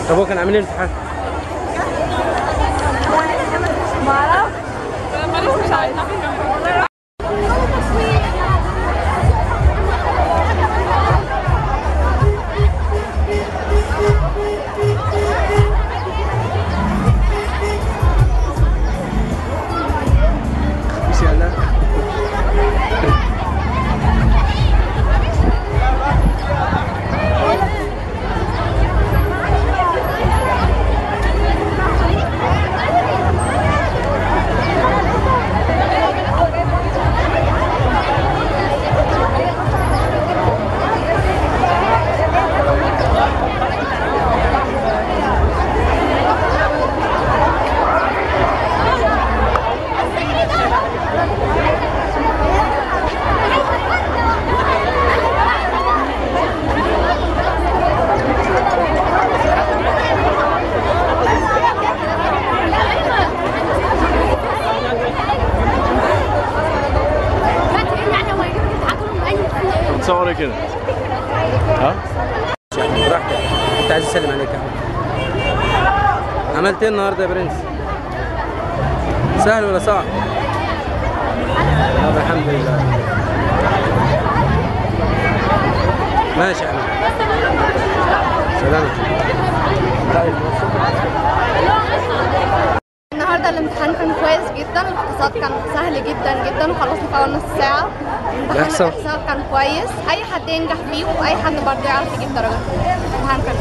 طب هو كان عامل ايه الامتحان؟ مش يلا بتصور ايه كده؟ ها؟ براحتك كنت عايز اسلم عليك يا عم عملت ايه النهارده يا برنس؟ سهل ولا صعب؟ طب الحمد لله ماشي يا عم سلامتك طيب النهارده الامتحان كان كويس جدا الاقتصاد كان سهل جدا جدا وخلصنا في اول نص ساعه امتحان بيحصل. الاحصاء كان كويس اي حد ينجح فيه واي حد برضه يعرف يجيب درجات الامتحان كان